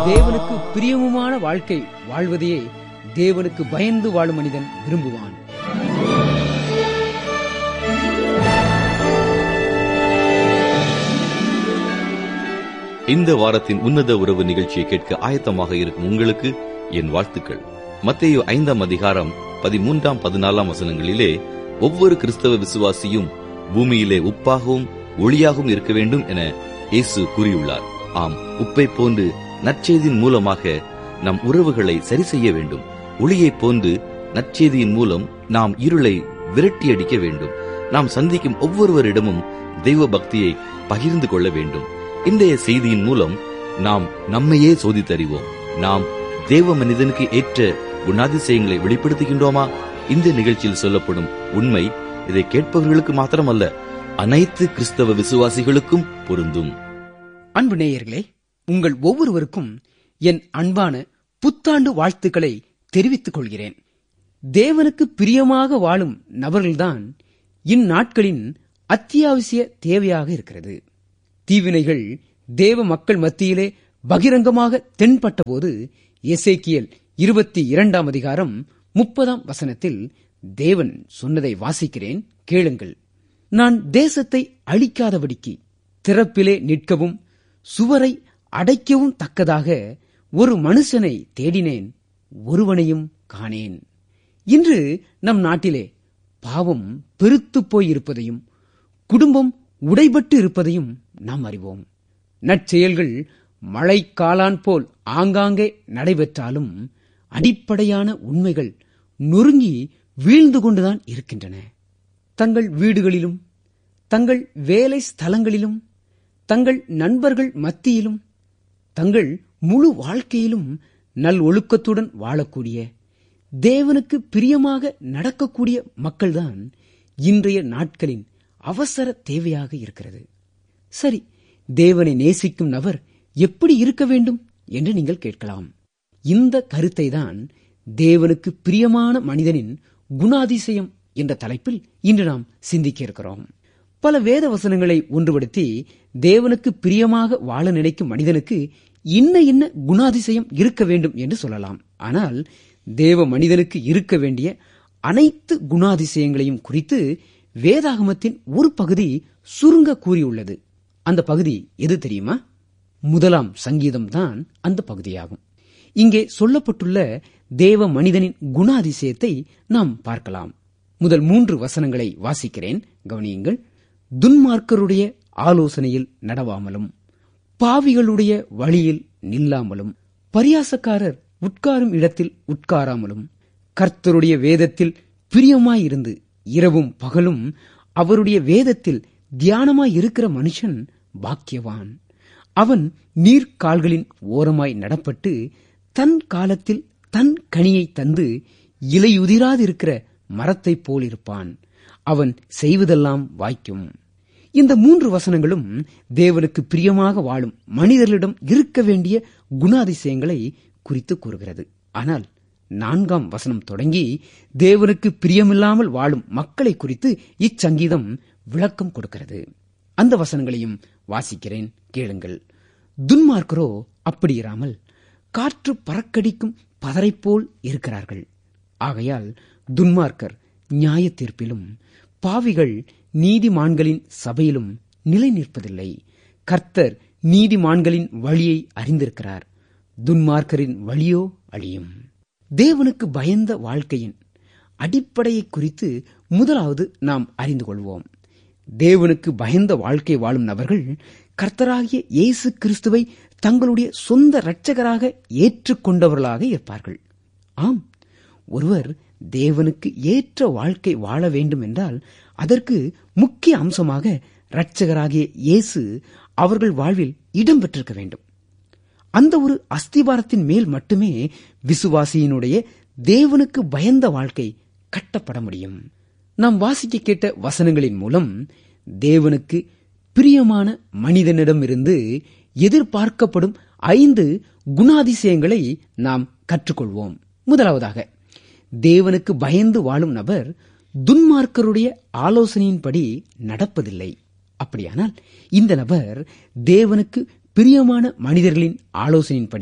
தேவனுக்கு பிரியமுமான வாழ்க்கை வாழ்வதையே தேவனுக்கு பயந்து வாழும் மனிதன் விரும்புவான் இந்த வாரத்தின் உன்னத உறவு நிகழ்ச்சியை கேட்க ஆயத்தமாக இருக்கும் உங்களுக்கு என் வாழ்த்துக்கள் மத்தேயு ஐந்தாம் அதிகாரம் பதிமூன்றாம் பதினாலாம் வசனங்களிலே ஒவ்வொரு கிறிஸ்தவ விசுவாசியும் பூமியிலே உப்பாகவும் ஒளியாகவும் இருக்க வேண்டும் என இயேசு கூறியுள்ளார் ஆம் உப்பை போன்று நற்செய்தியின் மூலமாக நம் உறவுகளை சரி செய்ய வேண்டும் ஒளியைப் போன்று நற்செய்தியின் மூலம் நாம் இருளை விரட்டியடிக்க வேண்டும் நாம் சந்திக்கும் ஒவ்வொருவரிடமும் தெய்வ பக்தியை பகிர்ந்து கொள்ள வேண்டும் இன்றைய செய்தியின் மூலம் நாம் நம்மையே சோதித்தறிவோம் நாம் தேவ மனிதனுக்கு ஏற்ற குணாதிசயங்களை வெளிப்படுத்துகின்றோமா இந்த நிகழ்ச்சியில் சொல்லப்படும் உண்மை இதை கேட்பவர்களுக்கு மாத்திரமல்ல அனைத்து கிறிஸ்தவ விசுவாசிகளுக்கும் பொருந்தும் அன்பு நேயர்களே உங்கள் ஒவ்வொருவருக்கும் என் அன்பான புத்தாண்டு வாழ்த்துக்களை தெரிவித்துக் கொள்கிறேன் தேவனுக்கு பிரியமாக வாழும் நபர்கள்தான் இந்நாட்களின் அத்தியாவசிய தேவையாக இருக்கிறது தீவினைகள் தேவ மக்கள் மத்தியிலே பகிரங்கமாக தென்பட்டபோது எசேக்கியல் இருபத்தி இரண்டாம் அதிகாரம் முப்பதாம் வசனத்தில் தேவன் சொன்னதை வாசிக்கிறேன் கேளுங்கள் நான் தேசத்தை அழிக்காதபடிக்கு திறப்பிலே நிற்கவும் சுவரை அடைக்கவும் தக்கதாக ஒரு மனுஷனை தேடினேன் ஒருவனையும் காணேன் இன்று நம் நாட்டிலே பாவம் பெருத்துப் போயிருப்பதையும் குடும்பம் உடைபட்டு இருப்பதையும் நாம் அறிவோம் நற்செயல்கள் மழை காளான் போல் ஆங்காங்கே நடைபெற்றாலும் அடிப்படையான உண்மைகள் நொறுங்கி வீழ்ந்து கொண்டுதான் இருக்கின்றன தங்கள் வீடுகளிலும் தங்கள் வேலை ஸ்தலங்களிலும் தங்கள் நண்பர்கள் மத்தியிலும் தங்கள் முழு வாழ்க்கையிலும் நல் ஒழுக்கத்துடன் வாழக்கூடிய தேவனுக்கு பிரியமாக நடக்கக்கூடிய மக்கள்தான் இன்றைய நாட்களின் அவசர தேவையாக இருக்கிறது சரி தேவனை நேசிக்கும் நபர் எப்படி இருக்க வேண்டும் என்று நீங்கள் கேட்கலாம் இந்த கருத்தை தான் தேவனுக்கு பிரியமான மனிதனின் குணாதிசயம் என்ற தலைப்பில் இன்று நாம் சிந்திக்க இருக்கிறோம் பல வேத வசனங்களை ஒன்றுபடுத்தி தேவனுக்கு பிரியமாக வாழ நினைக்கும் மனிதனுக்கு இன்ன இன்ன குணாதிசயம் இருக்க வேண்டும் என்று சொல்லலாம் ஆனால் தேவ மனிதனுக்கு இருக்க வேண்டிய அனைத்து குணாதிசயங்களையும் குறித்து வேதாகமத்தின் ஒரு பகுதி சுருங்க கூறியுள்ளது அந்த பகுதி எது தெரியுமா முதலாம் சங்கீதம் தான் அந்த பகுதியாகும் இங்கே சொல்லப்பட்டுள்ள தேவ மனிதனின் குணாதிசயத்தை நாம் பார்க்கலாம் முதல் மூன்று வசனங்களை வாசிக்கிறேன் கவனியுங்கள் துன்மார்க்கருடைய ஆலோசனையில் நடவாமலும் பாவிகளுடைய வழியில் நில்லாமலும் பரியாசக்காரர் உட்காரும் இடத்தில் உட்காராமலும் கர்த்தருடைய வேதத்தில் பிரியமாயிருந்து இரவும் பகலும் அவருடைய வேதத்தில் தியானமாய் இருக்கிற மனுஷன் பாக்கியவான் அவன் நீர்க்கால்களின் ஓரமாய் நடப்பட்டு தன் காலத்தில் தன் கனியை தந்து இலையுதிராதிருக்கிற மரத்தைப் போலிருப்பான் அவன் செய்வதெல்லாம் வாய்க்கும் இந்த மூன்று வசனங்களும் தேவனுக்கு பிரியமாக வாழும் மனிதர்களிடம் இருக்க வேண்டிய குணாதிசயங்களை குறித்து கூறுகிறது ஆனால் நான்காம் வசனம் தொடங்கி தேவனுக்கு பிரியமில்லாமல் வாழும் மக்களை குறித்து இச்சங்கீதம் விளக்கம் கொடுக்கிறது அந்த வசனங்களையும் வாசிக்கிறேன் கேளுங்கள் துன்மார்க்கரோ அப்படி இராமல் காற்று பறக்கடிக்கும் பதரைப்போல் இருக்கிறார்கள் ஆகையால் துன்மார்க்கர் நியாய தீர்ப்பிலும் பாவிகள் நீதிமான்களின் சபையிலும் நிலை நிற்பதில்லை கர்த்தர் நீதிமான்களின் வழியை அறிந்திருக்கிறார் துன்மார்க்கரின் வழியோ அழியும் தேவனுக்கு பயந்த வாழ்க்கையின் அடிப்படையை குறித்து முதலாவது நாம் அறிந்து கொள்வோம் தேவனுக்கு பயந்த வாழ்க்கை வாழும் நபர்கள் கர்த்தராகிய இயேசு கிறிஸ்துவை தங்களுடைய சொந்த இரட்சகராக ஏற்றுக்கொண்டவர்களாக இருப்பார்கள் ஆம் ஒருவர் தேவனுக்கு ஏற்ற வாழ்க்கை வாழ வேண்டும் என்றால் அதற்கு முக்கிய அம்சமாக இரட்சகராகிய இயேசு அவர்கள் வாழ்வில் இடம் பெற்றிருக்க வேண்டும் அந்த ஒரு அஸ்திபாரத்தின் மேல் மட்டுமே விசுவாசியினுடைய தேவனுக்கு பயந்த வாழ்க்கை கட்டப்பட முடியும் நாம் வாசிக்க கேட்ட வசனங்களின் மூலம் தேவனுக்கு பிரியமான மனிதனிடமிருந்து எதிர்பார்க்கப்படும் ஐந்து குணாதிசயங்களை நாம் கற்றுக்கொள்வோம் முதலாவதாக தேவனுக்கு பயந்து வாழும் நபர் துன்மார்க்கருடைய ஆலோசனையின்படி நடப்பதில்லை அப்படியானால் இந்த நபர் தேவனுக்கு பிரியமான மனிதர்களின் ஆலோசனையின்படியே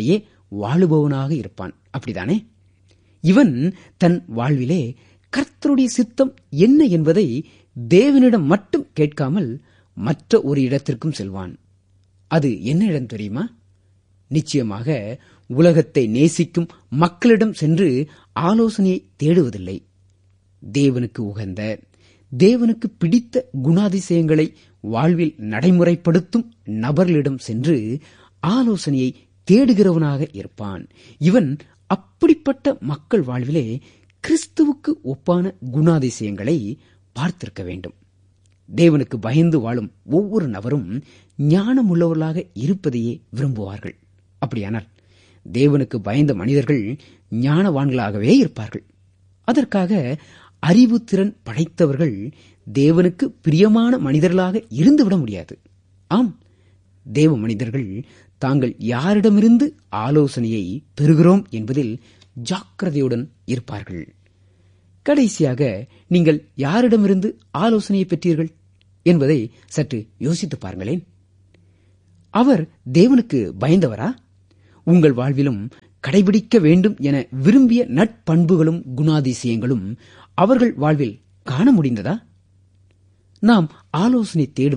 வாழுபவனாக இருப்பான் அப்படிதானே இவன் தன் வாழ்விலே கர்த்தருடைய சித்தம் என்ன என்பதை தேவனிடம் மட்டும் கேட்காமல் மற்ற ஒரு இடத்திற்கும் செல்வான் அது என்ன இடம் தெரியுமா நிச்சயமாக உலகத்தை நேசிக்கும் மக்களிடம் சென்று ஆலோசனையை தேடுவதில்லை தேவனுக்கு உகந்த தேவனுக்கு பிடித்த குணாதிசயங்களை வாழ்வில் நடைமுறைப்படுத்தும் நபர்களிடம் சென்று ஆலோசனையை தேடுகிறவனாக இருப்பான் இவன் அப்படிப்பட்ட மக்கள் வாழ்விலே கிறிஸ்துவுக்கு ஒப்பான குணாதிசயங்களை பார்த்திருக்க வேண்டும் தேவனுக்கு பயந்து வாழும் ஒவ்வொரு நபரும் ஞானமுள்ளவர்களாக இருப்பதையே விரும்புவார்கள் அப்படியானால் தேவனுக்கு பயந்த மனிதர்கள் ஞானவான்களாகவே இருப்பார்கள் அதற்காக அறிவு திறன் படைத்தவர்கள் தேவனுக்கு பிரியமான மனிதர்களாக இருந்துவிட முடியாது ஆம் தேவ மனிதர்கள் தாங்கள் யாரிடமிருந்து ஆலோசனையை பெறுகிறோம் என்பதில் ஜாக்கிரதையுடன் இருப்பார்கள் கடைசியாக நீங்கள் யாரிடமிருந்து ஆலோசனையை பெற்றீர்கள் என்பதை சற்று யோசித்து பாருங்களேன் அவர் தேவனுக்கு பயந்தவரா உங்கள் வாழ்விலும் கடைபிடிக்க வேண்டும் என விரும்பிய நட்பண்புகளும் குணாதிசயங்களும் அவர்கள் வாழ்வில் காண முடிந்ததா நாம் ஆலோசனை தேடும்